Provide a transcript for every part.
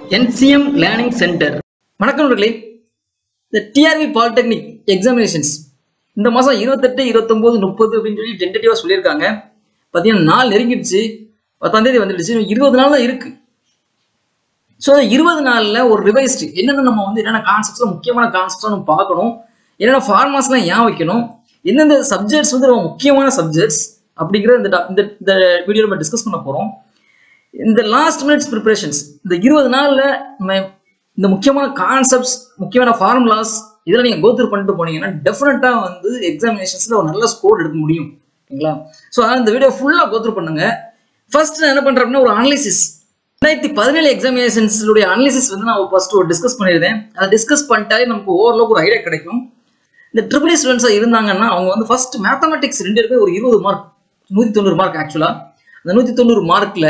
NCM learning centre வணக்கம் நண்பர்களே இந்த டிஆர்பி பாலிடெக்னிக் எக்ஸாமினேஷன்ஸ் இந்த மாதம் இருபத்தெட்டு இருபத்தொம்போது முப்பது அப்படின்னு சொல்லி டென்டேட்டிவாக சொல்லியிருக்காங்க பார்த்தீங்கன்னா நாள் நெருங்கிடுச்சு பத்தாம் தேதி வந்துடுச்சு இன்னும் இருபது நாள் தான் இருக்கு ஸோ இருபது நாளில் ஒரு ரிவைஸ்டு என்னென்ன நம்ம வந்து என்னென்ன கான்செப்ட்ஸில் முக்கியமான கான்செப்ட்ஸ் நம்ம பார்க்கணும் என்னென்ன ஃபார்மாஸ்லாம் ஏன் வைக்கணும் எந்தெந்த சப்ஜெக்ட்ஸ் வந்து ரொம்ப முக்கியமான சப்ஜெக்ட்ஸ் அப்படிங்கிற இந்த doc- இந்த இந்த வீடியோ நம்ம டிஸ்கஸ் பண்ண போகிறோம் இந்த லாஸ்ட் மினிட்ஸ் ப்ரிப்பரேஷன்ஸ் இந்த இருபது நாளில் நம்ம இந்த முக்கியமான கான்செப்ட்ஸ் முக்கியமான ஃபார்முலாஸ் இதெல்லாம் நீங்கள் கோத்ரூ பண்ணிட்டு போனீங்கன்னா டெஃபினட்டாக வந்து எக்ஸாமினேஷன்ஸில் ஒரு நல்ல ஸ்கோர் எடுக்க முடியும் ஓகேங்களா ஸோ அதனால் இந்த வீடியோ ஃபுல்லாக கோத்ரூ பண்ணுங்க ஃபர்ஸ்ட் நான் என்ன பண்ணுறேன் அப்படின்னா ஒரு அனலிசிஸ் ரெண்டாயிரத்தி பதினேழு எக்ஸாமினேஷன்ஸுடைய அனலிசிஸ் வந்து நான் ஃபர்ஸ்ட் ஒரு டிஸ்கஸ் பண்ணியிருந்தேன் அதை டிஸ்கஸ் பண்ணிட்டாலே நமக்கு ஓரளவுக்கு ஒரு ஐடியா கிடைக்கும் இந்த ட்ரிபிள் ஸ்டூடெண்ட்ஸாக இருந்தாங்கன்னா அவங்க வந்து ஃபர்ஸ்ட் மேத்தமெட்டிக்ஸ் ரெண்டு பேருமே ஒரு இருபது மார்க் நூற்றி தொண்ணூறு மார்க் ஆக்சுவலாக அந்த நூற்றி தொண்ணூறு மார்க்கில்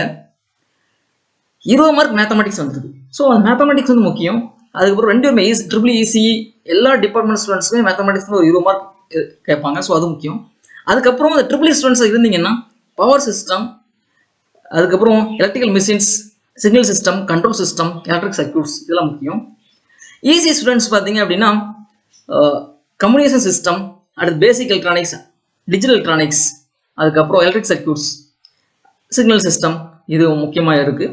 இருபது மார்க் மேத்தமெட்டிக்ஸ் வந்துருக்கு ஸோ அந்த மேத்தமெட்டிக்ஸ் வந்து முக்கியம் அதுக்கப்புறம் ரெண்டு பேருமே ஈஸி ட்ரிபிள் ஈசி எல்லா டிபார்ட்மெண்ட் ஸ்டூடெண்ட்ஸுமே மேத்தமெட்டிக்ஸ் ஒரு இருபது மார்க் கேட்பாங்க ஸோ அது முக்கியம் அதுக்கப்புறம் அந்த ட்ரிபிள் ஸ்டூடெண்ட்ஸாக இருந்தீங்கன்னா பவர் சிஸ்டம் அதுக்கப்புறம் electrical machines signal system control system electric circuits இதெல்லாம் முக்கியம் ஈஸி ஸ்டூடெண்ட்ஸ் பார்த்தீங்க அப்படின்னா கம்யூனிகேஷன் சிஸ்டம் அடுத்து பேசிக் எலக்ட்ரானிக்ஸ் டிஜிட்டல் எலக்ட்ரானிக்ஸ் அதுக்கப்புறம் எலக்ட்ரிக் சர்க்யூட்ஸ் சிக்னல் சிஸ்டம் இது முக்கியமாக இருக்குது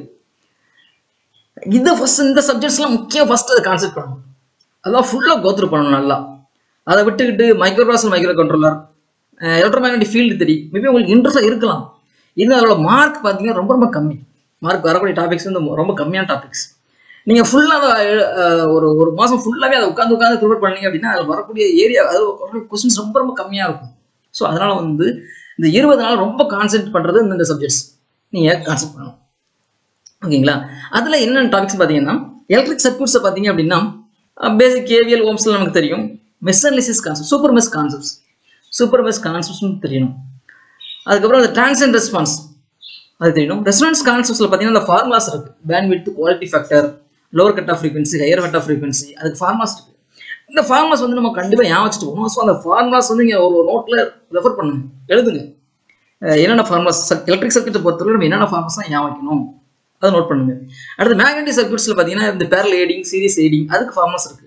இதை ஃபர்ஸ்ட் இந்த சப்ஜெக்ட்ஸ்லாம் முக்கியம் ஃபர்ஸ்ட் அதை கான்செப்ட் பண்ணணும் அதான் ஃபுல்லாக கோத்ரூ பண்ணணும் நல்லா அதை விட்டுக்கிட்டு micro process micro controller electromagnetic field தெரியும் மேபி உங்களுக்கு இன்ட்ரெஸ்டாக இருக்கலாம் இன்னும் அதோட மார்க் பார்த்தீங்கன்னா ரொம்ப ரொம்ப கம்மி மார்க் வரக்கூடிய டாபிக்ஸ் வந்து ரொம்ப கம்மியான டாபிக்ஸ் நீங்கள் ஃபுல்லாக ஒரு ஒரு மாதம் ஃபுல்லாகவே அதை உட்காந்து உட்காந்து ப்ரிப்பேர் பண்ணீங்க அப்படின்னா அதில் வரக்கூடிய ஏரியா அது கொஸ்டின்ஸ் ரொம்ப ரொம்ப கம்மியாக இருக்கும் ஸோ அதனால் வந்து இந்த இருபது நாள் ரொம்ப கான்சென்ட்ரேட் பண்ணுறது இந்த சப்ஜெக்ட்ஸ் நீங்கள் கான்சென்ட் பண்ணணும் ஓகேங்களா அதில் என்னென்ன டாபிக்ஸ் பார்த்தீங்கன்னா எலக்ட்ரிக் சர்க்யூட்ஸை பார்த்தீங்க அப்படின்னா பேசிக் கேவிஎல் ஓம்ஸ்ல நமக்கு தெரியும் mesh analysis concept super mesh concepts super mesh கான்செப்ட்ஸ்னு தெரியணும் அதுக்கப்புறம் அந்த டிரான்சன் ரெஸ்பான்ஸ் அது தெரியணும் ரெசனன்ஸ் கான்செப்ட்ஸில் பார்த்தீங்கன்னா அந்த ஃபார்முலாஸ் இருக்கு bandwidth quality factor lower cut off frequency higher cut off frequency அதுக்கு ஃபார்முலாஸ் இருக்கு இந்த ஃபார்முலாஸ் வந்து நம்ம கண்டிப்பாக ஞாபகம் வச்சுட்டு போகணும் ஸோ அந்த ஃபார்முலாஸ் வந்து நீங்கள் ஒரு நோட்டில் ரெஃபர் பண்ணுங்க எழுதுங்க அஹ் என்னென்ன ஃபார்முலாஸ் எலக்ட்ரிக் சர்க்யூட்டை பொறுத்தவரை நம்ம என்னென்ன ஃபார்முலாஸ் தான் ஞாபகம் வைக்கணும் அதை நோட் பண்ணுங்க அடுத்து மேக்னட்டிக் சர்க்யூட்ஸில் பார்த்தீங்கன்னா இந்த பேரல் ஏடிங் சீரிஸ் ஏடிங் அதுக்கு ஃபார்முலாஸ் இருக்கு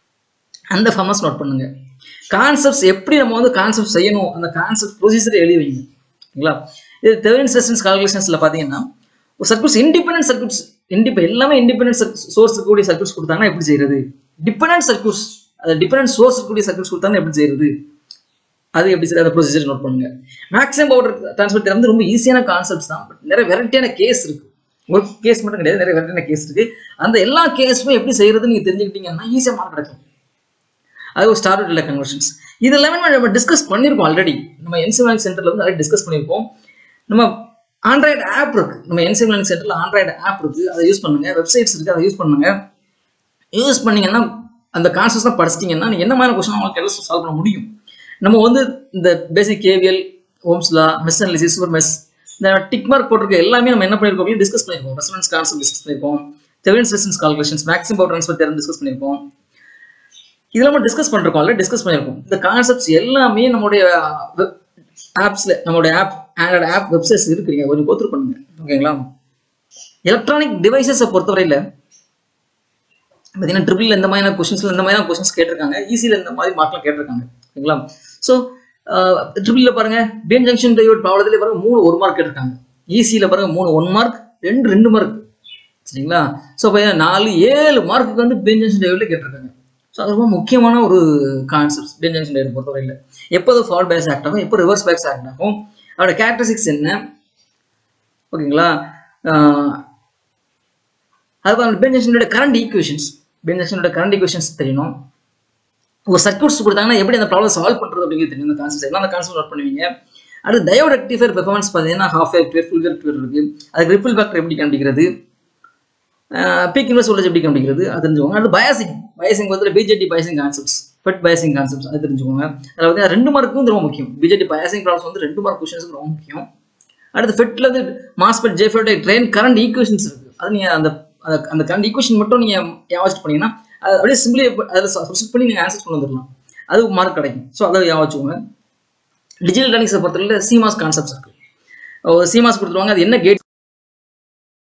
அந்த ஃபார்முலாஸ் நோட் பண்ணுங்க கான்செப்ட்ஸ் எப்படி நம்ம வந்து கான்செப்ட் செய்யணும் அந்த கான்செப்ட் ப்ரொசீஜர் எழுதி வைங்க ஓகேங்களா இது தெவனின் ரெசிஸ்டன்ஸ் கால்குலேஷன்ஸில் பார்த்தீங்கன்னா ஒரு சர்க்யூட்ஸ் இண்டிபெண்டன்ட் சர்க்யூட்ஸ் இண்டிபெ எல்லாமே இண்டிபெண்டன்ட் சோர்ஸ் இருக்கக்கூடிய சர்க்யூட்ஸ் கொடுத்தாங்கன்னா எப்படி செய்யறது டிபெண்டன்ட் சர்க்யூட்ஸ் அது டிபெண்டன்ட் சோர்ஸ் இருக்கக்கூடிய சர்க்யூட்ஸ் கொடுத்தாங்கன்னா எப்படி செய்யறது அது எப்படி செய்ய அந்த ப்ரொசீஜர் நோட் பண்ணுங்க மேக்ஸிமம் பவுடர் டிரான்ஸ்பர் வந்து ரொம்ப ஈஸியான கான்செப்ட்ஸ் தான் பட் நிறைய வெரைட்டியான கேஸ் இருக்கு ஒரு கேஸ் மட்டும் கிடையாது நிறைய வெரைட்டியான கேஸ் இருக்கு அந்த எல்லா கேஸுமே எப்படி செய்யறது நீங்க தெரிஞ்சுக்கிட்டீங்கன்னா ஈஸியாக மார்க் கிடைக்கும் அது ஒரு ஸ்டார் இல்லை கன்வர்ஷன்ஸ் இது எல்லாமே நம்ம டிஸ்கஸ் பண்ணியிருக்கோம் ஆல்ரெடி நம்ம என்சிவலிங் சென்டர்ல வந்து ஆல்ரெடி டிஸ்கஸ் பண்ணியிருக்கோம் நம்ம ஆண்ட்ராய்டு ஆப் இருக்கு நம்ம என்சிவலிங் சென்டர்ல ஆண்ட்ராய்டு ஆப் இருக்கு அதை யூஸ் பண்ணுங்க வெப்சைட்ஸ் இருக்கு அதை யூஸ் பண்ணுங்க யூஸ் பண்ணீங்கன்னா அந்த கான்செப்ட்லாம் படிச்சிட்டிங்கன்னா நீங்க என்ன மாதிரி கொஸ்டின் உங்களுக்கு எல்லாம் சால்வ் பண்ண முடியும் நம்ம வந்து இந்த பேசிக் கேவியல் ஓம்ஸ்லா மெஸ் அனாலிசிஸ் சூப்பர் மெஸ் இந்த டிக் மார்க் போட்டிருக்க எல்லாமே நம்ம என்ன பண்ணியிருக்கோம் டிஸ்கஸ் பண்ணியிருக்கோம் ரெசனன்ஸ் கான்செப்ட் டிஸ்கஸ் பண்ணியிருக்கோம் Thevenin's resonance calculations maximum power transfer தேர்ந்து டிஸ்கஸ் பண்ணியிருக்கோம் இதெல்லாம் நம்ம டிஸ்கஸ் பண்ணிருக்கோம் ஆல்ரெடி டிஸ்கஸ் பண்ணியிருக்கோம் இந்த கான்செப்ட்ஸ் எல்லாமே நம்மளுடைய ஆப்ஸ்ல நம்மளுடைய ஆப் ஆண்ட்ராய்டு ஆப் வெப்சைட்ஸ் இருக்கு நீங்க கொஞ்சம் கோத்ரூ பண்ணுங்க ஓகேங்களா எலக்ட்ரானிக் டிவைசஸை பொறுத்தவரையில பார்த்தீங்கன்னா ட்ரிபிள் இந்த மாதிரியான கொஸ்டின்ஸ்ல இந்த மாதிரியான கொஸ்டின்ஸ் கேட்டிருக்காங்க ஈஸியில் இந்த மாதிரி மார்க்லாம் கேட்டிருக்காங்க ஓகேங்களா ஸோ ட்ரிபிளில் பாருங்க பேன் ஜங்ஷன் டையோட் ப்ராப்ளத்துல பாருங்க மூணு ஒரு மார்க் கேட்டிருக்காங்க ஈஸியில் பாருங்க மூணு ஒன் மார்க் ரெண்டு ரெண்டு மார்க் சரிங்களா ஸோ பார்த்தீங்கன்னா நாலு ஏழு மார்க்குக்கு வந்து பேன் ஜங்ஷன் டையோட்ல கேட்டிருக்காங்க ஸோ அது ரொம்ப முக்கியமான ஒரு கான்செப்ட் பேன் ஜங்ஷன் டையோட் பொறுத்தவரையில் எப்போ அது ஃபால் பேஸ் ஆக்ட் ஆகும் எப்போ ரிவர்ஸ் பேக்ஸ் ஆக்ட் ஆகும் அதோட கேரக்டரிஸ்டிக்ஸ் என்ன ஓகேங்களா அதுக்கு பென் ஜங்ஷனோட கரண்ட் ஈக்குவேஷன்ஸ் பென் ஜங்ஷனோட கரண்ட் ஈக்குவேஷன்ஸ் தெரியணும் ஒரு சர்க்யூட்ஸ் கொடுத்தாங்கன்னா எப்படி அந்த ப்ராப்ளம் சால்வ் பண்ணுறது அப்படிங்கிறது தெரியும் அந்த கான்செப்ட் எல்லாம் அந்த கான்செப்ட் நோட் பண்ணுவீங்க அடுத்து டயோட் ரெக்டிஃபைர் பெர்ஃபார்மன்ஸ் பார்த்தீங்கன்னா ஹாஃப் ரெக்டிஃபைர் ஃபுல் ரெக்டிஃபைர் இருக்கு அதுக்கு ரிப்பிள் ஃபேக்டர் எப்படி கண்டுபிடிக்கிறது பீக் இன்வெஸ்ட் வோல்டேஜ் எப்படி கண்டுபிடிக்கிறது அது தெரிஞ்சுக்கோங்க அடுத்து பயாசிங் பயாசிங் வந்து BJT biasing concepts FET biasing concepts அது தெரிஞ்சுக்கோங்க அதில் வந்து ரெண்டு மார்க்கும் வந்து ரொம்ப முக்கியம் பிஜேடி பயாசிங் ப்ராப்ளம்ஸ் வந்து ரெண்டு மார்க் கொஸ்டின்ஸ் ரொம்ப முக்கியம் அடுத்து ஃபெட்ல வந்து MOSFET JFET drain current equations இருக்கு அது நீங்கள் அந்த அந்த- அந்த கரண்ட் ஈக்குவேஷன் மட்டும் நீங்கள் ஞாபகம் பண்ணீங்கன்னா அது அப்படியே சிம்பிளி அதில் சப்ஸ்ட் பண்ணி நீங்கள் ஆன்சர் கொண்டு வந்துடலாம் அது மார்க் கிடைக்கும் ஸோ அதை ஞாபகம் வச்சுக்கோங்க டிஜிட்டல் லேர்னிங்ஸை பொறுத்தவரையில் சிமாஸ் கான்செப்ட்ஸ் இருக்கு ஒரு சிமாஸ் கொடுத்துருவாங்க அது என்ன கேட்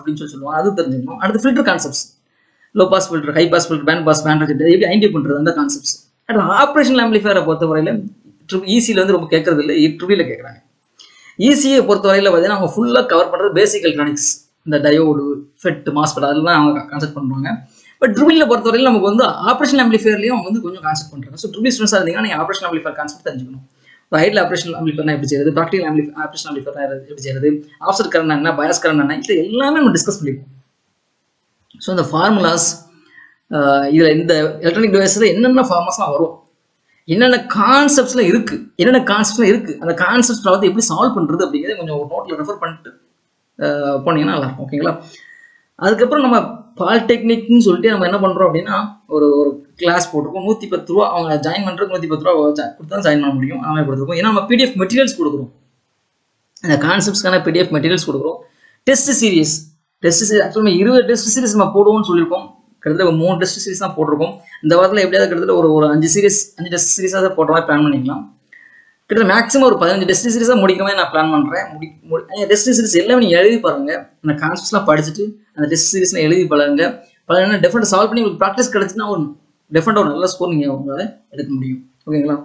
அப்படின்னு சொல்லி சொல்லுவோம் அது தெரிஞ்சுக்கணும் அடுத்து filter concepts low pass filter high pass filter band pass band reject எப்படி ஐடென்டி பண்ணுறது அந்த கான்செப்ட்ஸ் அடுத்து ஆப்ரேஷனல் ஆம்பிளிஃபயரை பொறுத்தவரையில் ஈஸியில் வந்து ரொம்ப கேட்கறது இல்லை ட்ரிவியில் கேட்குறாங்க ஈஸியை பொறுத்தவரையில் பார்த்தீங்கன்னா அவங்க ஃபுல்லாக கவர் பண்ணுறது பேசிக் எலக்ட்ரானிக்ஸ் இந்த டயோடு ஃபெட் மாஸ்பெட் அதெல்லாம் அவங்க கான்செப்ட் பண்ணுவாங்க பட் ட்ரிபிளில் பொறுத்தவரையில் நமக்கு வந்து ஆப்ரேஷன் ஆம்பிளிஃபயர்லையும் அவங்க வந்து கொஞ்சம் கான்செப்ட் பண்ணுறாங்க ஸோ ட்ரிபிள் ஸ்டூடெண்ட்ஸாக இருந்தீங்கன்னா நீங்கள் ஆப்ரேஷன் ஆம்பிளிஃபயர் கான்செப்ட் தெரிஞ்சுக்கணும் ஐடில் ஆப்ரேஷன் ஆம்பிளிஃபயர்னா எப்படி செய்யறது ப்ராக்டிகல் ஆம்பிளி ஆப்ரேஷன் ஆம்பிளிஃபயர்னா எப்படி செய்யறது ஆப்செட் கரண்ட் என்ன பயஸ் கரண்ட் என்ன இது எல்லாமே நம்ம டிஸ்கஸ் பண்ணிப்போம் ஸோ இந்த ஃபார்முலாஸ் இதில் இந்த எலக்ட்ரானிக் டிவைஸில் என்னென்ன ஃபார்முலாஸ்லாம் வரும் என்னென்ன கான்செப்ட்ஸ்லாம் இருக்குது என்னென்ன கான்செப்ட்லாம் இருக்குது அந்த கான்செப்ட்ஸில் வந்து எப்படி சால்வ் பண்ணுறது அப்படிங்கிறத கொஞ்சம் ஒரு நோட்டில் ரெஃபர் பண்ணிட்டு அஹ், போனீங்கன்னா நல்லாயிருக்கும் ஓகேங்களா அதுக்கப்புறம் நம்ம பாலிடெக்னிக்னு சொல்லிட்டு நம்ம என்ன பண்ணுறோம் அப்படின்னா ஒரு ஒரு கிளாஸ் போட்டிருக்கோம் நூற்றி பத்து ரூபா அவங்க ஜாயின் பண்ணுறதுக்கு நூற்றி பத்து ரூபா கொடுத்தா ஜாயின் பண்ண முடியும் அந்த மாதிரி கொடுத்துருக்கோம் ஏன்னா நம்ம பிடிஎஃப் மெட்டீரியல்ஸ் கொடுக்குறோம் இந்த கான்செப்ட்ஸ்க்கான பிடிஎஃப் மெட்டீரியல்ஸ் கொடுக்குறோம் டெஸ்ட் சீரிஸ் டெஸ்ட் சீரிஸ் ஆக்சுவலாக நம்ம இருபது டெஸ்ட் சீரிஸ் நம்ம போடுவோம்னு சொல்லியிருக்கோம் கிட்டத்தட்ட ஒரு மூணு டெஸ்ட் சீரிஸ் தான் போட்டிருக்கோம் இந்த வாரத்தில் எப்படியாவது கிட்டத்தட்ட ஒரு ஒரு அஞ்சு சீரிஸ் அஞ்சு டெஸ்ட் சீரிஸாக போடுற மாதிரி பிளான் பண்ணிக்கலாம் கிட்டத்தட்ட மேக்ஸிமம் ஒரு பதினஞ்சு டெஸ்ட் சீரிஸாக முடிக்கவே நான் பிளான் பண்ணுறேன் முடி முடி டெஸ்ட் சீரிஸ் எல்லாமே நீங்கள் எழுதி பாருங்க அந்த கான்செப்ட்ஸ்லாம் படிச்சுட்டு அந்த டெஸ்ட் சீரிஸ்லாம் எழுதி பழகுங்க பழகினா டெஃபரெண்ட் சால்வ் பண்ணி உங்களுக்கு ப்ராக்டிஸ் கிடச்சுன்னா ஒரு டெஃபரெண்ட் ஒரு நல்ல ஸ்கோர் நீங்கள் உங்களால் எடுக்க முடியும் ஓகேங்களா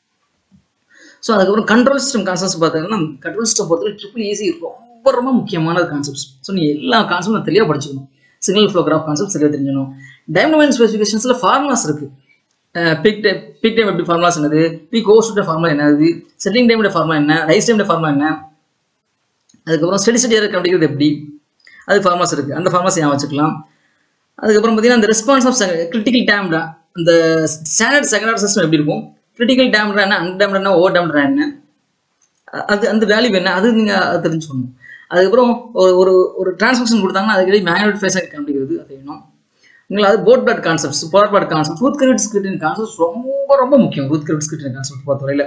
ஸோ அதுக்கப்புறம் கண்ட்ரோல் சிஸ்டம் கான்செப்ட்ஸ் பார்த்தீங்கன்னா கண்ட்ரோல் சிஸ்டம் பொறுத்தவரை ட்ரிபிள் ஈஸி ரொம்ப ரொம்ப முக்கியமான கான்செப்ட்ஸ் ஸோ நீ எல்லா கான்செப்டும் தெளிவாக படிச்சுக்கணும் சிக்னல் ஃப்ளோ கிராஃப் கான்செப்ட் சரியாக தெரிஞ்சுக்கணும் டைமண்ட் ஸ்பெசிஃபிகேஷன்ஸில் ஃபார்முலாஸ் இருக்குது பிக் டைம் பிக் டைம் எப்படி ஃபார்முலாஸ் என்னது பிக் ஓஸ்டோட ஃபார்முலா என்னது செட்டிங் டைமோட ஃபார்முலா என்ன ரைஸ் டைமோட ஃபார்முலா என்ன அதுக்கப்புறம் ஸ்டெடி ஸ்டடி ஏர் கண்டுபிடிக்கிறது எப்படி அது ஃபார்முலாஸ் இருக்குது அந்த ஃபார்முலாஸ் ஏன் வச்சுக்கலாம் அதுக்கப்புறம் பார்த்தீங்கன்னா அந்த ரெஸ்பான்ஸ் ஆஃப் கிரிட்டிக்கல் டேம்டா அந்த ஸ்டாண்டர்ட் செகண்ட் சிஸ்டம் எப்படி இருக்கும் கிரிட்டிக்கல் டேம்டா என்ன அன் டேம்டா என்ன ஓவர் டேம்டா என்ன அ- அது அந்த வேல்யூ என்ன அது நீங்கள் தெரிஞ்சுக்கணும் அதுக்கப்புறம் ஒரு ஒரு ஒரு டிரான்ஸ்மிஷன் கொடுத்தாங்கன்னா அதுக்கு மேனுவல் ஃபேஸ் கண்டுபிடிக்கிறது அது வேணும் நீங்கள் அது Bode plot concepts Bode plot concept Routh credit ஸ்கிரிப்டின் கான்செப்ட் ரொம்ப ரொம்ப முக்கியம் ரூத் கிரெடிட் ஸ்கிரிப்டின் கான்செப்ட் பொறுத்தவரையில்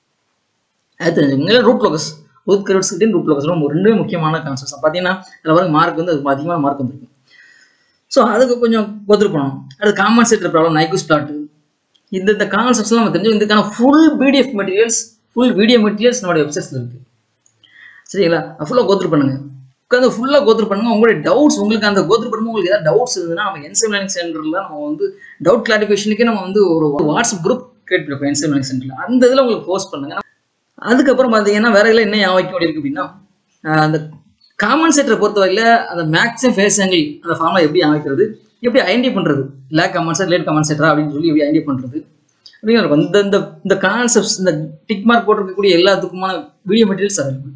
அது தெரிஞ்சுக்கோங்க ரூட் லோகஸ் ரூத் கிரெடிட் ஸ்கிரிப்டின் ரூட் லோகஸ் ரொம்ப ரெண்டுமே முக்கியமான கான்செப்ட்ஸ் பார்த்தீங்கன்னா அதில் வர மார்க் வந்து அதுக்கு அதிகமான மார்க் வந்துருக்கும் ஸோ அதுக்கு கொஞ்சம் ஒத்துரு பண்ணணும் அடுத்து காம்பன்சேட்டர் ப்ராப்ளம் நைக்கூஸ் பிளாட் இந்த இந்த கான்செப்ட்ஸ்லாம் நம்ம தெரிஞ்சு இதுக்கான full PDF materials full video materials நம்மளுடைய வெப்சைட்ஸில் இருக்குது சரிங்களா ஃபுல்லாக கோத்ரு பண்ணுங்க உட்காந்து ஃபுல்லாக கோத்ரு பண்ணுங்க உங்களுடைய டவுட்ஸ் உங்களுக்கு அந்த கோத்ரு பண்ணும்போது உங்களுக்கு ஏதாவது டவுட்ஸ் இருந்ததுன்னா நம்ம என்சைம் லேர்னிங் சென்டரில் நம்ம வந்து டவுட் கிளாரிஃபிகேஷனுக்கே நம்ம வந்து ஒரு வாட்ஸ்அப் குரூப் கிரியேட் பண்ணிருக்கோம் என்சைம் லேர்னிங் சென்டரில் அந்த இதில் உங்களுக்கு போஸ்ட் பண்ணுங்க அதுக்கப்புறம் பார்த்தீங்கன்னா வேற இதில் என்ன ஞாபகம் வைக்க வேண்டியிருக்கு அப்படின்னா ஆஹ் அந்த காமன்சேட்டரை பொறுத்தவரையில் அந்த மேக்ஸிமம் ஃபேஸ் ஆங்கிள் அந்த ஃபார்முலா எப்படி அமைக்கிறது எப்படி ஐடென்டி பண்ணுறது லேக் கமன்சேட் லேட் கமன்சேட்டரா அப்படின்னு சொல்லி எப்படி ஐடென்டி பண்ணுறது அப்படின்னு இருக்கும். இந்த இந்த இந்த கான்செப்ட்ஸ் இந்த டிக் மார்க் போட்டிருக்கக்கூடிய எல்லாத்துக்குமான வீடியோ மெட்டீரியல்ஸ் அவைலபிள்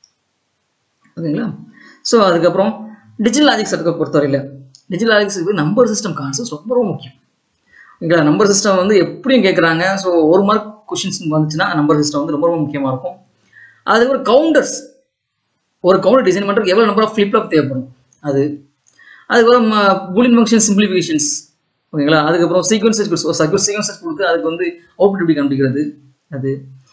ஓகேங்களா ஸோ அதுக்கப்புறம் டிஜிட்டல் லாஜிக்ஸ் எடுக்க பொறுத்தவரையில் digital logics number system concept ரொம்ப ரொம்ப முக்கியம் ஓகேங்களா நம்பர் சிஸ்டம் வந்து எப்படியும் கேட்குறாங்க ஸோ ஒரு மார்க் கொஷின்ஸ் வந்துச்சுன்னா நம்பர் சிஸ்டம் வந்து ரொம்ப ரொம்ப முக்கியமாக இருக்கும் அதுக்கப்புறம் கவுண்டர்ஸ் ஒரு கவுண்டர் டிசைன் பண்ணுறதுக்கு எவ்வளோ நம்பர் ஆஃப் ஃபிளிப் ஃப்ளாப் தேவைப்படும் அது அதுக்கப்புறம் பூலின் ஃபங்க்ஷன் சிம்பிளிஃபிகேஷன்ஸ் ஓகேங்களா அதுக்கப்புறம் சீக்வன்ஸ் சர்க்கியூட் சீக்வன்சஸ் கொடுத்து அதுக்கு வந்து அவுட்புட் எப்படி கண்டுபிடிக்கிறது அது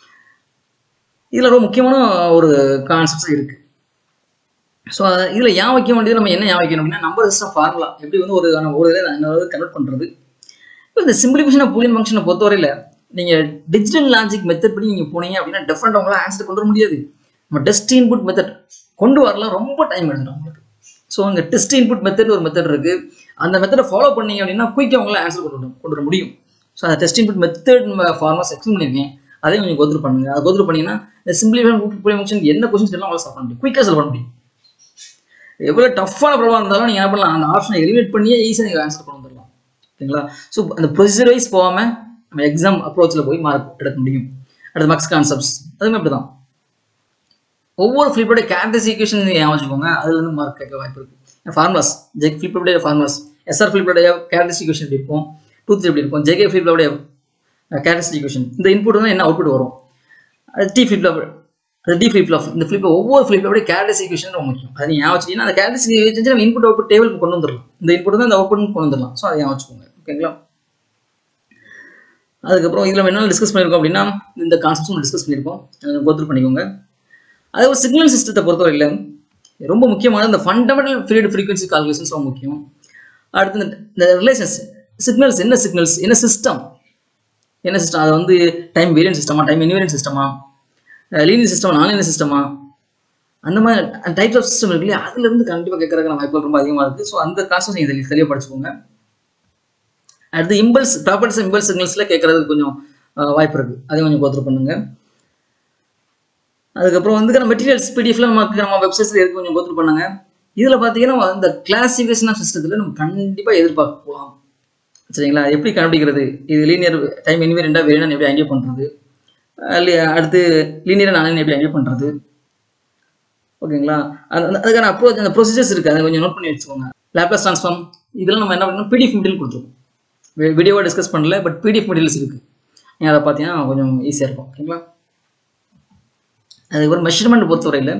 இதில் ரொம்ப முக்கியமான ஒரு கான்செப்ட்ஸ் இருக்குது ஸோ இதில் ஏன் வைக்க வேண்டியது நம்ம என்ன ஏன் வைக்கணும் அப்படின்னா நம்பர் சிஸ்டம் ஃபார்முலா எப்படி வந்து ஒரு ஒரு இதில் இன்னொரு கன்வெர்ட் பண்ணுறது இப்போ இந்த சிம்பிளிஃபிகேஷன் ஆஃப் பூலியன் ஃபங்க்ஷனை பொறுத்தவரையில் நீங்கள் டிஜிட்டல் லாஜிக் மெத்தட் படி நீங்கள் போனீங்க அப்படின்னா டிஃப்ரெண்ட் அவங்களாம் ஆன்சர் கொண்டு வர முடியாது நம்ம டெஸ்ட் இன்புட் மெத்தட் கொண்டு வரலாம் ரொம்ப டைம் எடுத்துடும் உங்களுக்கு ஸோ அங்கே டெஸ்ட் இன்புட் மெத்தட் ஒரு மெத்தட் இருக்குது அந்த மெத்தடை ஃபாலோ பண்ணீங்க அப்படின்னா குயிக்காக அவங்களால ஆன்சர் கொண்டு வரும் கொண்டு வர முடியும் ஸோ அந்த test input method formulas explain பண்ணியிருக்கேன் அதையும் கொஞ்சம் கோத்ரு பண்ணுங்க அதை கோத்ரு பண்ணீங்கன்னா இந்த சிம்பிளிஃபை பூலியன் ஃபங்க்ஷன் என்ன கொஸ்டின்ஸ் எல்லாம் அவங்களால சால்வ் பண்ண முடியும் குயிக்காக சால்வ் பண்ண முடியும் எவ்வளோ டஃப்பான ப்ராப்ளம் இருந்தாலும் நீங்கள் என்ன பண்ணலாம் அந்த ஆப்ஷனை எலிவேட் பண்ணியே ஈஸியாக நீங்கள் ஆன்சர் கொண்டு வந்துடலாம் ஓகேங்களா ஸோ அந்த ப்ரொசீஜர் வைஸ் போகாமல் நம்ம எக்ஸாம் அப்ரோச்சில் போய் மார்க் எடுக்க முடியும் அடுத்து மக்ஸ் கான்செப்ட்ஸ் அதுவுமே அப்படி தான் ஒவ்வொரு ஃபிளிப்போட கேரக்டர்ஸ் ஈக்குவேஷன் ஞாபகம் வச்சுக்கோங்க அதுல இருந்து மார்க் கேட்க வாய்ப்பு இருக்கு ஃபார்முலாஸ் ஜெக் ஃபிளிப்போடைய ஃபார்முலாஸ் எஸ்ஆர் ஃபிளிப்போடைய கேரக்டர்ஸ் ஈக்குவேஷன் எப்படி இருக்கும் டூ த்ரீ எப்படி இருக்கும் ஜெகே ஃபிளிப்போடைய கேரக்டர்ஸ் ஈக்குவேஷன் இந்த இன்புட் வந்து என்ன அவுட்புட் வரும் அது டி ஃபிளிப் அது டி ஃபிளிப் ஃப்ளாப் இந்த ஃபிளிப் ஒவ்வொரு ஃபிளிப்போட கேரக்டர்ஸ் ஈக்குவேஷன் ரொம்ப முக்கியம் அது ஞாபகம் வச்சுக்கிங்கன்னா அந்த கேரக்டர்ஸ் ஈக்குவேஷன் நம்ம இன்புட் அவுட்புட் டேபிள் கொண்டு வந்துடலாம் இந்த இன்புட் தான் இந்த அவுட்புட் கொண்டு வந்துடலாம் ஸோ அதை ஞாபகம் வச்சுக்கோங்க ஓகேங்களா அதுக்கப்புறம் இதில் என்ன டிஸ்கஸ் பண்ணியிருக்கோம் அப்படின்னா இந்த கான்செப்ட்ஸ் டிஸ்கஸ் பண்ணியிருக்கோம் கோத்ரூ பண்ணிக்கோங்க அதே ஒரு சிக்னல் சிஸ்டத்தை பொறுத்தவரையில் ரொம்ப முக்கியமான இந்த ஃபண்டமெண்டல் ஃபீல்டு ஃப்ரீக்வன்சி கால்குலேஷன்ஸ் ரொம்ப முக்கியம் அடுத்து இந்த- இந்த ரிலேஷன்ஸ் சிக்னல்ஸ் என்ன சிக்னல்ஸ் என்ன சிஸ்டம் என்ன சிஸ்டம் அது வந்து டைம் வேரியன்ட் சிஸ்டமா டைம் இன்வேரியன்ட் சிஸ்டமா லீனியர் சிஸ்டமா நான் லீனியர் சிஸ்டமா அந்த மாதிரி டைப்ஸ் ஆஃப் சிஸ்டம் இருக்கு இல்லையா அதுல இருந்து கண்டிப்பாக கேட்கறதுக்கு வாய்ப்புகள் ரொம்ப அதிகமாக இருக்குது ஸோ அந்த கான்செப்ட் நீங்கள் தெளி- தெளிவா படிச்சுக்கோங்க அடுத்து இம்பல்ஸ் ப்ராப்பர்ட்டிஸ் இம்பல்ஸ் சிக்னல்ஸில் கேட்கறதுக்கு கொஞ்சம் அஹ், வாய்ப்பு இருக்குது அதையும் கொஞ்சம் கோத்ரூ பண்ணுங்க அதுக்கப்புறம் வந்து நம்ம மெட்டீரியல்ஸ் பிடிஎஃப்ல நமக்கு நம்ம வெப்சைட்ஸ்ல இருக்கு கொஞ்சம் கோத்ரூ பண்ணுங்க இதில் பார்த்தீங்கன்னா இந்த கிளாசிஃபிகேஷன் ஆஃப் சிஸ்டத்தில் நம்ம கண்டிப்பாக எதிர்பார்க்கலாம் சரிங்களா எப்படி கண்டுபிடிக்கிறது இது லீனியர் டைம் எனிவே ரெண்டா வேணும் எப்படி ஐடியா பண்ணுறது அடுத்து லீனியர் நான் எப்படி ஐடியா பண்ணுறது ஓகேங்களா அது அந்த- அதுக்கான அப்ரோச் அந்த ப்ரொசீஜர்ஸ் இருக்குது அதை கொஞ்சம் நோட் பண்ணி வச்சுக்கோங்க லேப்லாஸ் ட்ரான்ஸ்ஃபார்ம் இதெல்லாம் நம்ம என்ன பண்ணணும் பிடிஎஃப் மெட்டீரியல் கொடுத்துருக்கோம் வீடியோவாக டிஸ்கஸ் பண்ணல பட் பிடிஎஃப் மெட்டீரியல்ஸ் இருக்குது நீங்கள் அதை பார்த்தீங்கன்னா கொஞ்சம் ஈஸியாக இருக்கும் ஓகேங்களா அதுக்கப்புறம் மெஷர்மெண்ட் பொறுத்தவரையில்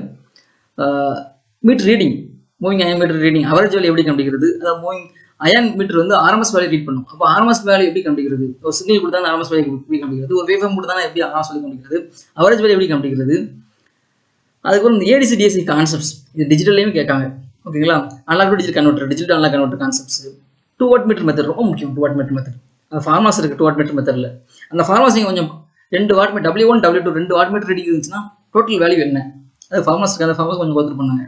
meter reading moving iron meter reading average value எப்படி கண்டுபிடிக்கிறது அதாவது மூவிங் அயன் மீட்டர் வந்து ஆர்எம்எஸ் வேல்யூ ரீட் பண்ணும் அப்போ ஆர்எம்எஸ் வேல்யூ எப்படி கண்டுபிடிக்கிறது ஒரு சிக்னல் கொடுத்தா ஆர்எம்எஸ் வேல்யூ எப்படி கண்டுபிடிக்கிறது ஒரு வேவம் கொடுத்தா எப்படி ஆர்எம்எஸ் வேல்யூ கண்டுபிடிக்கிறது அவரேஜ் வேல்யூ எப்படி கண்டுபிடிக்கிறது அதுக்கப்புறம் இந்த ஏடிசி டிஎஸ்சி கான்செப்ட்ஸ் இது டிஜிட்டல்லையும் கேட்காங்க ஓகேங்களா analog to digital converter digital analog converter concepts two watt meter method ரொம்ப முக்கியம் டூ வாட் மீட்டர் மெத்தட் அந்த ஃபார்மாஸ் இருக்குது டூ வாட் மீட்டர் மெத்தடில் அந்த ஃபார்மாஸ் நீங்கள் கொஞ்சம் ரெண்டு watt meter W one W two ரெண்டு வாட் மீட்டர் ரீடிங் இருந்துச்சுன்னா டோட்டல் வேல்யூ என்ன அது ஃபார்மாஸ் இருக்குது அந்த ஃபார்மாஸ் கொஞ்சம் கோத்ரூ பண்ணுங்க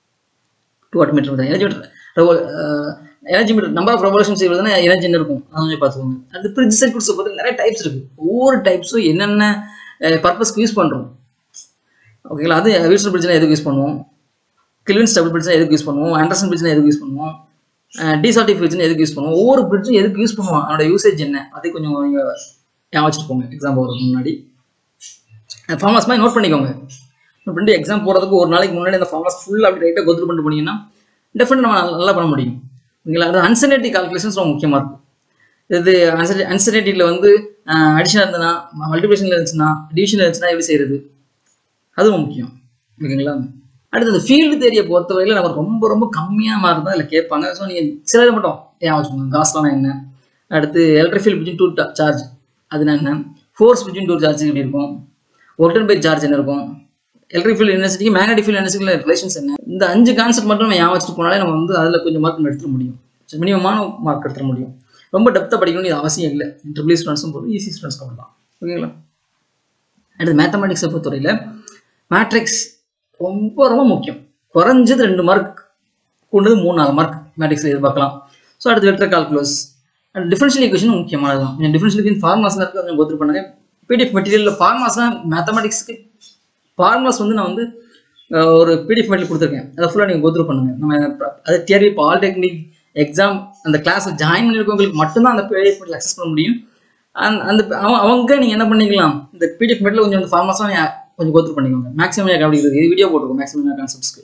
two watt meter method energy meter energy meter number of revolutions தானே எனர்ஜி என்ன இருக்கும் அதை கொஞ்சம் பார்த்துக்கோங்க அது பிரிட்ஜ் சர்க்கியூட்ஸை பொறுத்து நிறைய டைப்ஸ் இருக்குது ஒவ்வொரு டைப்ஸும் என்னென்ன பர்பஸ்க்கு யூஸ் பண்ணுறோம் ஓகேங்களா அது வில்சன் பிரிட்ஜ்னா எதுக்கு யூஸ் பண்ணுவோம் கில்வின் ஸ்டபிள் பிரிட்ஜ்னா எதுக்கு யூஸ் பண்ணுவோம் ஆண்டர்சன் பிரிட்ஜ்னா எதுக்கு யூஸ் பண்ணுவோம் டிசார்டி பிரிட்ஜ்னா எதுக்கு யூஸ் பண்ணுவோம் ஒவ்வொரு பிரிட்ஜும் எதுக்கு யூஸ் பண்ணுவோம் அதோட யூசேஜ் என்ன அதை கொஞ்சம் நீங்கள் ஞாபகம் வச்சுட்டு போங்க எக்ஸாம் போகிறதுக்கு முன்னாடி ஃபார்மாஸ் மாதிரி நோட் பண்ணிக்கோங்க நோட் பண்ணிட்டு எக்ஸாம் போகிறதுக்கு ஒரு நாளைக்கு முன்னாடி அந்த ஃபார்மாஸ் ஃபுல்லாக அப்படி ரைட்டாக கொத்து பண்ணிட்டு போனீங்கன்னா டெஃபினட் நம்ம நல்லா- நல்லா பண்ண முடியும் ஓகேங்களா அது அன்சர்னிட்டி கால்குலேஷன்ஸ் ரொம்ப முக்கியமாக இருக்கும் இது அன்சர்னிட்டியில் வந்து அடிஷனாக இருந்ததுன்னா மல்டிபிளேஷனில் இருந்துச்சுன்னா டிவிஷனில் இருந்துச்சுன்னா எப்படி செய்கிறது அதுவும் முக்கியம் ஓகேங்களா அடுத்து இந்த ஃபீல்டு தேரியை பொறுத்தவரையில் நமக்கு ரொம்ப ரொம்ப கம்மியான மார்க் தான் இதில் கேட்பாங்க ஸோ நீங்கள் சிலது மட்டும் ஏன் வச்சுக்கோங்க காஸ்லாம் என்ன அடுத்து electric field between two charge அதுனா என்ன ஃபோர்ஸ் பிட்வீன் டூ சார்ஜ் எப்படி இருக்கும் ஒர்டன் பை சார்ஜ் என்ன இருக்கும் எலக்ட்ரிக் ஃபீல்ட் யூனிவர்சிட்டிக்கு மேக்னெட்டிக் ஃபீல்ட் யூனிவர்சிட்டியில் ரிலேஷன்ஸ் என்ன இந்த அஞ்சு கான்செப்ட் மட்டும் நம்ம ஞாபகம் வச்சுட்டு போனாலே நம்ம வந்து அதில் கொஞ்சம் மார்க் எடுத்துட முடியும் மினிமமான மார்க் எடுத்துட முடியும் ரொம்ப டெப்த்தாக படிக்கணும்னு இது அவசியம் இல்லை ட்ரிபிள் ஸ்டூடெண்ட்ஸும் போதும் ஈஸி ஸ்டூடெண்ட்ஸ் பண்ணலாம் ஓகேங்களா அடுத்து மேத்தமெட்டிக்ஸை பொறுத்தவரையில் மேட்ரிக்ஸ் ரொம்ப ரொம்ப முக்கியம் குறைஞ்சது ரெண்டு மார்க் கொண்டது மூணு நாலு மார்க் மேட்ரிக்ஸில் எதிர்பார்க்கலாம் ஸோ அடுத்து vector calculus and differential equation முக்கியமானது தான் கொஞ்சம் டிஃபரன்ஷியல் ஈக்குவேஷன் ஃபார்மாஸ்லாம் இருக்குது கொஞ்சம் கோத்ரூ பண்ணுங்க பிடிஎஃப் மெட்டீரியலில் ஃபார்மாஸ்லாம் மேத்தமெட்டிக்ஸ்க்கு ஃபார்மாஸ் வந்து நான் வந்து அஹ், ஒரு பிடிஎஃப் மெட்டீரியல் கொடுத்துருக்கேன் அதை ஃபுல்லாக நீங்கள் கோத்ரூ பண்ணுங்க நம்ம அது டிஆர்பி பாலிடெக்னிக் எக்ஸாம் அந்த கிளாஸில் ஜாயின் பண்ணியிருக்கவங்களுக்கு மட்டும்தான் அந்த பிடிஎஃப் மெட்டீரியல் அக்சஸ் பண்ண முடியும் அந்த அந்த அவ- அவங்க நீங்கள் என்ன பண்ணிக்கலாம் இந்த பிடிஎஃப் மெட்டீரியல் கொஞ்சம் அந்த ஃபார்மாஸ்லாம் கொஞ்சம் கோத்ரூ பண்ணிக்கோங்க மேக்ஸிமம் கண்டுபிடிக்கிறது இது வீடியோ போட்டிருக்கோம் மேக்ஸிமம் கான்செப்ட்ஸ்க்கு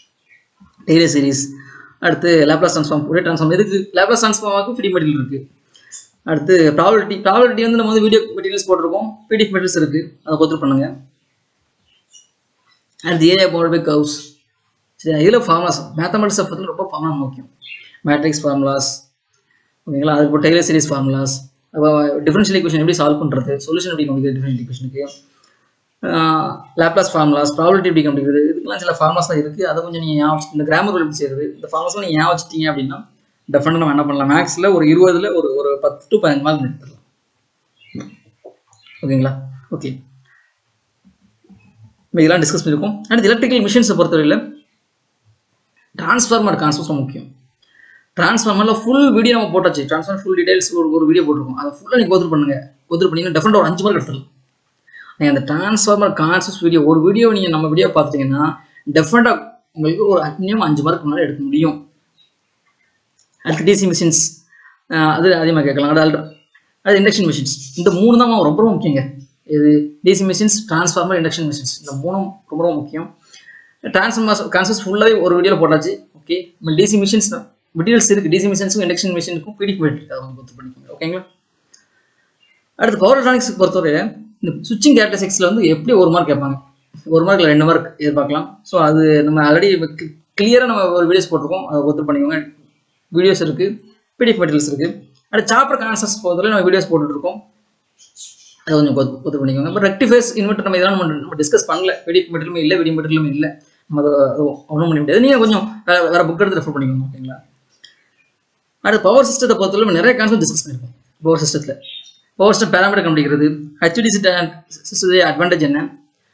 டெய்லி சீரிஸ் அடுத்து லேப்லாஸ் ட்ரான்ஸ்ஃபார்ம் ஒரே ட்ரான்ஸ்ஃபார்ம் இதுக்கு லேப்லாஸ் ட்ரான்ஸ்ஃபார்மாக்கு ஃப்ரீ மெட்டீரியல் இருக்கு அடுத்து ப்ராபபிலிட்டி ப்ராபபிலிட்டி வந்து நம்ம வந்து வீடியோ மெட்டீரியல்ஸ் போட்டிருக்கோம் பிடிஎஃப் மெட்டீரியல்ஸ் இருக்கு அதை கோத்ரூ பண்ணுங்க அடுத்து ஏரியா பவர் பை கவுஸ் சரி இதில் ஃபார்முலாஸ் மேத்தமெட்டிக்ஸை பற்றி ரொம்ப ஃபார்முலா முக்கியம் மேட்ரிக்ஸ் ஃபார்முலாஸ் ஓகேங்களா அதுக்கு டெய்லர் சீரிஸ் ஃபார்முலாஸ் அப்போ டிஃபரன்ஷியல் ஈக்குவேஷன் எப்படி சால்வ் பண்ணுறது சொல்யூஷன் எப்படி கண்டுபிடிக்கிறது டிஃபரன்ஷியல் ஈக்குவேஷனுக்கு லேப்லாஸ் ஃபார்முலாஸ் ப்ராபிலிட்டி எப்படி கண்டுபிடிக்கிறது இதுக்கெல்லாம் சில ஃபார்முலாஸ் இருக்குது அதை கொஞ்சம் நீங்கள் ஞாபகம் வச்சு- இந்த கிராமர் எப்படி செய்யுது இந்த ஃபார்முலாஸ்லாம் நீங்கள் ஞாபகம் வச்சிட்டீங்க அப்படின்னா டெஃபினட்டாக நம்ம என்ன பண்ணலாம் மேக்ஸில் ஒரு இருபதுல ஒரு ஒரு பத்து டு பதினஞ்சு மார்க் எடுத்துடலாம் ஓகேங்களா ஓகே நம்ம இதெல்லாம் டிஸ்கஸ் பண்ணியிருக்கோம் அடுத்து எலக்ட்ரிக்கல் மிஷின்ஸை பொறுத்தவரையில் டிரான்ஸ்ஃபார்மர் கான்செப்ட் முக்கியம் டிரான்ஸ்ஃபார்மரில் ஃபுல் வீடியோ நம்ம போட்டாச்சு டிரான்ஸ்ஃபார்மர் ஃபுல் டீடைல்ஸ் ஒரு ஒரு வீடியோ போட்டிருக்கோம் அதை ஃபுல்லாக நீங்கள் கோத்ரூ பண்ணுங்க கோத்ரூ பண்ணீங்கன்னா டெஃபினட்டாக ஒரு அஞ்சு மார்க் எடுத்துடலாம் நீங்கள் அந்த டிரான்ஸ்ஃபார்மர் கான்செப்ட் வீடியோ ஒரு வீடியோ நீங்கள் நம்ம வீடியோ பார்த்துட்டீங்கன்னா டெஃபினட்டாக உங்களுக்கு ஒரு மினிமம் அஞ்சு மார்க் முன்னாடி எடுக்க முடியும் அடுத்து டிசி மிஷின்ஸ் அது அதிகமாக கேட்கலாம் அது அல்ட்ரா அது இண்டக்ஷன் மிஷின்ஸ் இந்த மூணு தான் ரொம்ப ரொம்ப முக்கியங்க இது DC machines transformer induction machines இந்த மூணும் ரொம்ப ரொம்ப முக்கியம் டிரான்ஸ்ஃபார்மர் கான்செப்ட் ஃபுல்லாகவே ஒரு வீடியோவில் போட்டாச்சு ஓகே நம்ம டிசி மிஷின்ஸ் மெட்டீரியல்ஸ் இருக்குது டிசி மிஷின்ஸுக்கும் இண்டக்ஷன் மிஷினுக்கும் பிடிக்க போயிட்டு அதை வந்து கொடுத்து பண்ணிக்கோங்க ஓகேங்களா அடுத்து பவர் எலக்ட்ரானிக்ஸ் பொறுத்தவரை இந்த சுவிட்சிங் கேரக்டரிஸ்டிக்ஸில் வந்து எப்படி ஒரு மார்க் கேட்பாங்க ஒரு மார்க்கில் ரெண்டு மார்க் எதிர்பார்க்கலாம் ஸோ அது நம்ம ஆல்ரெடி கிளியராக நம்ம ஒரு வீடியோஸ் போட்டிருக்கோம் அதை ஒத்து பண்ணிக்கோங்க வீடியோஸ் இருக்குது பிடிஎஃப் மெட்டீரியல்ஸ் இருக்குது அடுத்து சாப்டர் கான்செப்ட்ஸ் பொறுத்தவரை நம்ம வீடியோஸ் போட்டுட்ருக்கோம் அதை கொஞ்சம் ஒத்து ஒத்து பண்ணிக்கோங்க இப்போ ரெக்டிஃபைஸ் இன்வெர்டர் நம்ம இதெல்லாம் நம்ம நம்ம டிஸ்கஸ் பண்ணல பிடிஎஃப் மெட்டீரியலும் இல்லை வீடியோ மெட்டீரியலும் இல்லை நம்ம அதை ஒன்றும் பண்ண முடியாது நீங்கள் கொஞ்சம் வேற வேறு புக் எடுத்து ரெஃபர் பண்ணிக்கோங்க ஓகேங்களா அடுத்து பவர் சிஸ்டத்தை பொறுத்தவரை நம்ம நிறைய கான்செப்ட் டிஸ்கஸ் பண்ணியிருக்கோம் பவர் சிஸ்டத்தில் பவர் சிஸ்டம் பேராமீட்டர் கண்டுபிடிக்கிறது ஹெச்டிசி சிஸ்டத்துடைய அட்வான்டேஜ் என்ன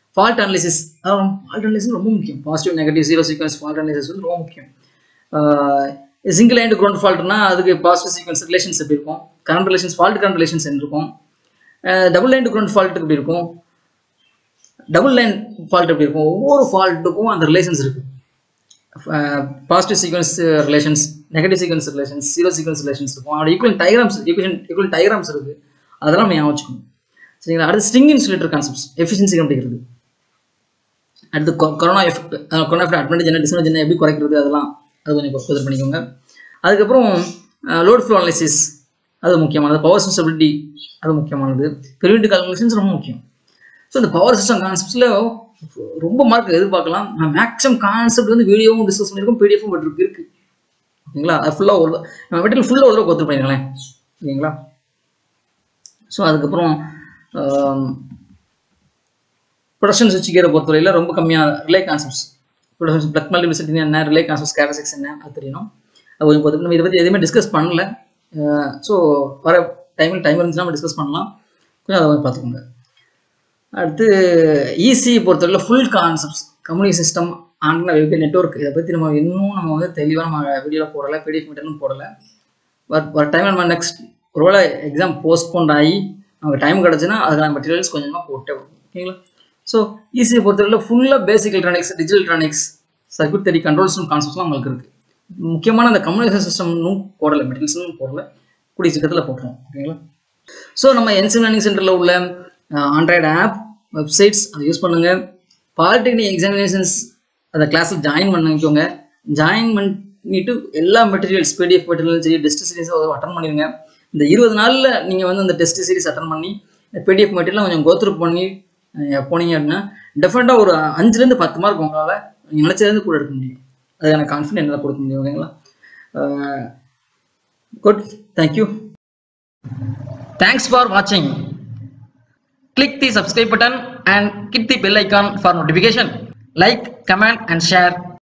ஃபால்ட் அனாலிசிஸ் ஃபால்ட் அனாலிசிஸ் ரொம்ப முக்கியம் positive negative zero sequence fault analysis வந்து ரொம்ப முக்கியம் சிங்கிள் லைன் கிரவுண்ட் ஃபால்ட்னா அதுக்கு பாசிட்டிவ் சீக்வன்ஸ் ரிலேஷன்ஸ் எப்படி இருக்கும் current relations fault current relations என்ன இருக்கும் டபுள் லைன் கிரவுண்ட் ஃபால்ட்டுக்கு எப்படி இருக்கும் டபுள் லைன் ஃபால்ட் எப்படி இருக்கும் ஒவ்வொரு ஃபால்ட்டுக்கும் அந்த ரிலேஷன்ஸ் இருக்கு positive sequence relations negative sequence relations zero sequence relations இருக்கும் அதோட equal diagrams equal equal diagrams இருக்கு அதெல்லாம் ஞாபகம் வச்சுக்கணும் சரிங்களா அடுத்து ஸ்ட்ரிங் இன்சுலேட்டர் கான்செப்ட்ஸ் எஃபிஷியன்சி கண்டுபிடிக்கிறது அடுத்து corona effect corona effect advantage என்ன டிஸ்அட்வான்டேஜ் என்ன எப்படி குறைக்கிறது அதெல்லாம் அது கொஞ்சம் கன்சிடர் பண்ணிக்கோங்க அதுக்கப்புறம் லோட் ஃப்ளோ அனாலிசிஸ் அது முக்கியமானது பவர் ஸ்டெபிலிட்டி அது முக்கியமானது பெரிவிட்டி கால்குலேஷன்ஸ் ரொம்ப முக்கியம் ஸோ இந்த பவர் சிஸ்டம் கான்செப்ட்ஸில் ரொம்ப மார்க் எதிர்பார்க்கலாம் நான் மேக்ஸிமம் கான்செப்ட் வந்து வீடியோவும் டிஸ்கஸ் பண்ணியிருக்கோம் பிடிஎஃபும் இருக்கு இருக்கு ஓகேங்களா அது ஃபுல்லாக ஒரு நம்ம மெட்டீரியல் ஃபுல்லாக ஒரு தடவை கொத்து பண்ணிங்களேன் ஓகேங்களா ஸோ அதுக்கப்புறம் ப்ரொடக்ஷன் சுவிட்ச் கியரை பொறுத்தவரையில் ரொம்ப கம்மியாக relay concepts protection plug multiplicity என்ன ரிலே கான்செப்ட்ஸ் கேரசிக்ஸ் என்ன அது தெரியணும் அது கொஞ்சம் பொறுத்து நம்ம இதை பற்றி எதுவுமே டிஸ்கஸ் பண்ணல ஸோ வர டைமில் டைம் இருந்துச்சுன்னா நம்ம டிஸ்கஸ் பண்ணலாம் கொஞ்சம் அதை வந்து பார்த்துக்கோங்க அடுத்து ஈசி பொறுத்தவரையில் full concepts communication system online web network இதை பற்றி நம்ம இன்னும் நம்ம வந்து தெளிவாக நம்ம வீடியோவில் போடலை பிடிஎஃப் மீட்டர்னு போடலை பட் ஒரு டைம் நம்ம நெக்ஸ்ட் ஒருவேளை எக்ஸாம் போஸ்ட்போன் ஆகி நமக்கு டைம் கிடச்சுன்னா அதுக்கான மெட்டீரியல்ஸ் கொஞ்சமாக போட்டே வரும் ஓகேங்களா ஸோ ஈஸியை பொறுத்தவரையில் ஃபுல்லாக basic electronics digital electronics circuit theory கண்ட்ரோல்ஸும் கான்செப்ட்ஸ்லாம் உங்களுக்கு இருக்குது முக்கியமான அந்த கம்யூனிகேஷன் சிஸ்டம்னும் போடலை மெட்டீரியல்ஸும் போடலை கூடிய சீக்கிரத்தில் போட்டுருவோம் ஓகேங்களா ஸோ நம்ம என்சிம் லேர்னிங் சென்டரில் உள்ள ஆண்ட்ராய்டு ஆப் வெப்சைட்ஸ் அதை யூஸ் பண்ணுங்கள் பாலிடெக்னிக் எக்ஸாமினேஷன்ஸ் அந்த கிளாஸில் ஜாயின் பண்ணிக்கோங்க ஜாயின் பண்ணிட்டு எல்லா மெட்டீரியல்ஸ் பிடிஎஃப் மெட்டீரியல் சரி டெஸ்ட் சீரிஸ் அட்டன் பண்ணிடுங்க இந்த இருபது நாளில் நீங்கள் வந்து அந்த டெஸ்ட் சீரிஸ் அட்டன் பண்ணி பிடிஎஃப் மெட்டீரியல் கொஞ்சம் கோத்ரூ பண்ணி போனீங்க அப்படின்னா டெஃபினட்டாக ஒரு அஞ்சுலேருந்து பத்து மார்க் உங்களால் நீங்கள் நினச்சதுலேருந்து கூட எடுக்க முடியும் அது எனக்கு கான்ஃபிடென்ட் என்னால் கொடுக்க முடியும் ஓகேங்களா குட் தேங்க்யூ தேங்க்ஸ் ஃபார் வாட்சிங் click the subscribe button and hit the bell icon for notification like comment and share